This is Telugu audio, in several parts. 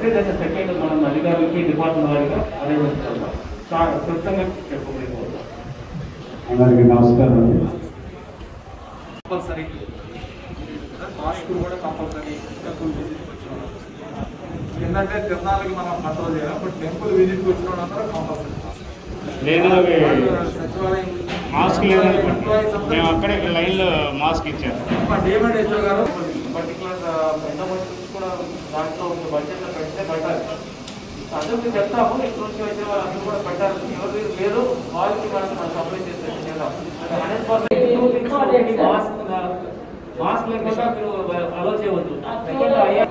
మొదటి దశ సెకండ్ మనం అధికారులకి డిపార్ట్మెంట్ వారిగా అరేంజ్ చేస్తాం చాలా క్లుప్తంగా చెప్పబడిపోతాం అందరికీ నమస్కారం అండి కంపల్సరీ మాస్క్ కూడా కంపల్సరీ టెంపుల్ విజిట్కి వచ్చిన ఏంటంటే తిరునాళ్ళకి మనం కంట్రోల్ చేయాలి బట్ టెంపుల్ విజిట్కి వచ్చిన వాళ్ళందరూ కంపల్సరీ లేదు అవి సచివాలయం మాస్క్ లేదనుకోండి మేము అక్కడే లైన్లో మాస్క్ ఇచ్చారు డేమండ్ యశ్వ గారు పర్టికులర్ పెద్ద మనుషులు కూడా దాంట్లో ఒక బడ్జెట్ పెడితే పెట్టాలి అందరికి చెప్తాము ఇక్కడ నుంచి వచ్చిన వాళ్ళందరూ కూడా పెట్టాలి ఎవరు లేదు వాళ్ళకి మనం మనం సప్లై చేసేది చేద్దాం హండ్రెడ్ పర్సెంట్ మాస్క్ మాస్క్ లేకుండా మీరు అలో చేయవద్దు సెకండ్ అయ్యా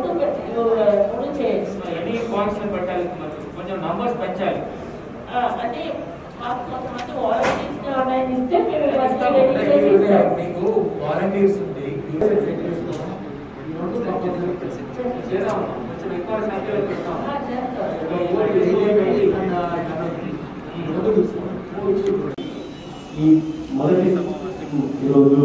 ఎనీ పాయింట్స్ పెట్టాలి మనకి. కొంచెం నంబర్స్ పెంచాలి అంటే మాకు కొంతమంది వాలంటీర్స్ ఆన్లైన్ ఇస్తే మేము ఇవన్నీ రెడీ చేసి ఇస్తాం. మీకు వాలంటీర్స్ ఉంది చేద్దాం కొంచెం ఎక్కువ సంఖ్యలో పెడతాం ఆ, చేస్తాం. ఈ మొదటి ఈరోజు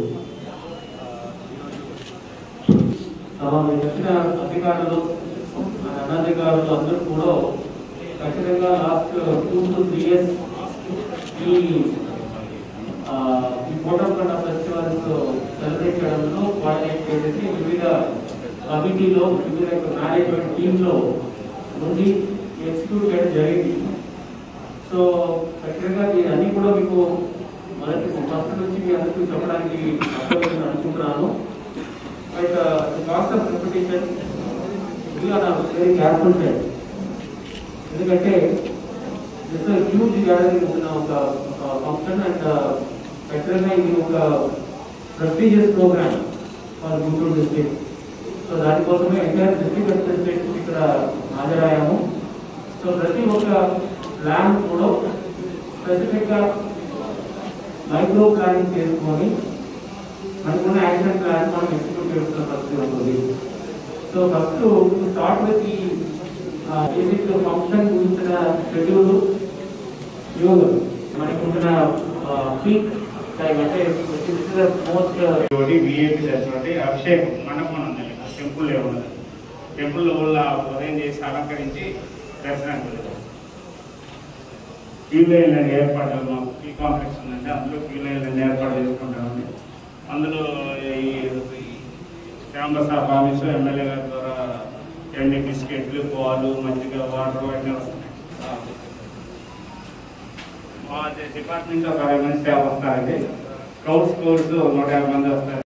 వచ్చిన అధికారులు అనధికారులు అందరూ కూడా ఖచ్చితంగా last two to three years ఈ ఆ, ఈ కోటంకొండ ఫెస్టివల్స్ సెలబ్రేట్ చేయడంలో కోఆర్డినేట్ చేసేసి వివిధ కమిటీలో వివిధ మేనేజ్మెంట్ టీంలో నుండి ఎగ్జిక్యూట్ చేయడం జరిగింది సో ఖచ్చితంగా నేను అన్ని కూడా మీకు మొదటి ఫస్ట్ నుంచి మీ అందరికీ చెప్పడానికి అర్థమైందని అనుకుంటున్నాను but cost of repetition very careful side ఎందుకంటే దిస్ హ్యూజ్ గ్యాదరింగ్ ఉన్న ఒక ఫంక్షన్ అండ్ ఖచ్చితంగా ఇది ఒక prestigious programme for Guntur district so దానికోసమే ఎంటైర్ డిస్ట్రిక్ట్ అడ్మినిస్ట్రేషన్ ఇక్కడ హాజరయ్యాము సో ప్రతి ఒక్క ప్లాన్ కూడా స్పెసిఫిక్గా మైక్రో ప్లానింగ్ చేసుకొని మనకున్న యాక్షన్ ప్లాన్ మనం ఎగ్జిక్యూట్ చేస్తున్న పరిస్థితి ఉంటుంది సో ఫస్ట్ స్టార్ట్ విత్ ఈ బేసిక్ ఫంక్షన్ గురించిన షెడ్యూల్ యోగా మనకుంటున్న పీక్ టైం అంటే మోస్ట్ ఒకటి విఐపి దర్శనం అభిషేకం మండపం ఉంది టెంపుల్ ఏమున్నది టెంపుల్ ఊళ్ళో ఉదయం చేసి అలంకరించి దర్శనానికి వెళ్తాం క్యూ లైన్ ఏర్పాటు మాకు ఈ కాంప్లెక్స్ ఉందంటే అందులో క్యూ లైన్ ఏర్పాటు చేసుకుంటామండి అందులో ఈ శ్యాంబసాబ్ ఆఫీసు ఎమ్మెల్యే గారి ద్వారా ఎన్ని బిస్కెట్లు పాలు మజ్జిగ వాటర్ అన్నీ వస్తున్నాయి మా డిపార్ట్మెంట్ ఒక అరవై మంది సేవ వస్తారండి స్కౌట్స్ కోర్సు నూట యాభై మంది వస్తారు